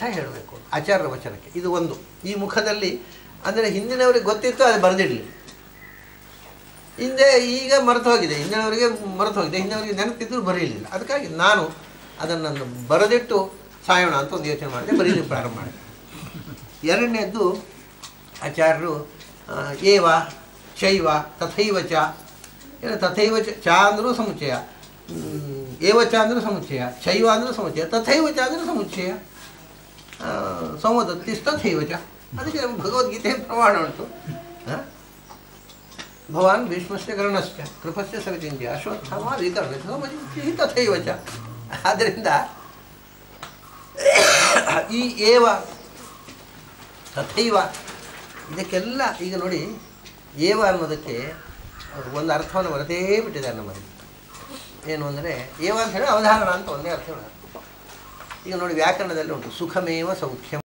ಹೇಳಬೇಕು ಆಚಾರ್ಯರ ವಚನಕ್ಕೆ ಇದು ಒಂದು ಈ ಮುಖದಲ್ಲಿ ಅಂದರೆ ಹಿಂದಿನವರಿಗೆ ಗೊತ್ತಿತ್ತು ಅದು ಬರೆದಿಡಲಿ ಹಿಂದೆ ಈಗ ಮರೆತು ಹೋಗಿದೆ ಹಿಂದಿನವರಿಗೆ ಮರೆತು ಹೋಗಿದೆ ಹಿಂದಿನವರಿಗೆ ನೆನಪಿದ್ರು ಬರೀಲಿಲ್ಲ ಅದಕ್ಕಾಗಿ ನಾನು ಅದನ್ನು ಬರೆದಿಟ್ಟು ಸಾಯೋಣ ಅಂತ ಒಂದು ಯೋಚನೆ ಮಾಡಿದೆ ಬರೀಲಿಕ್ಕೆ ಪ್ರಾರಂಭ ಮಾಡಿದೆ ಎರಡನೇದ್ದು ಆಚಾರ್ಯರು ಆ, ಏವ ಶೈವ ತಥೈವ ಚ ಏನು ತಥೈವ ಚ ಚ ಅಂದರೂ ಸಮುಚ್ಚಯ ಹ್ಮ್, ಏವ ಚ ಅಂದರೂ ಸಮುಚ್ಚಯ ಶೈವ ಅಂದರೂ ಸಮುಚ್ಚಯ ತಥೈವ ಚ ಅಂದರೂ ಸಮುಚ್ಚಯ ಆ, ಸಂವದತ್ತಿಸ್ತಥೈವ ಚ ಅದಕ್ಕೆ ನಮ್ಮ ಭಗವದ್ಗೀತೆ ಪ್ರಮಾಣ ಉಂಟು ಆ? ಭವಾನ್ ಭೀಷ್ಮಸ್ಯ ಕರ್ಣಶ್ಚ ಕೃಪಸ್ಯ ಸವಿತಿಂದ್ಯ ಅಶ್ವತ್ಥಾಮ ವಿಕರ್ಣ ಸಮಜಿತಿ ತಥೈವ ಚ ಆದ್ದರಿಂದ ಈ ಏವ ತಥೈವ ಇದಕ್ಕೆಲ್ಲ ಈಗ ನೋಡಿ ಏವ ಅನ್ನೋದಕ್ಕೆ ಅವ್ರು ಒಂದು ಅರ್ಥವನ್ನು ಬರದೇ ಬಿಟ್ಟಿದ್ದಾರೆ ನಮ್ಮಲ್ಲಿ ಏನು ಅಂದರೆ ಏವ ಅಂತ ಹೇಳಿ ಅವಧಾರಣ ಅಂತ ಒಂದೇ ಅರ್ಥ ಹೇಳೋದು ಈಗ ನೋಡಿ ವ್ಯಾಕರಣದಲ್ಲಿ ಉಂಟು ಸುಖಮೇವ ಸೌಖ್ಯಂ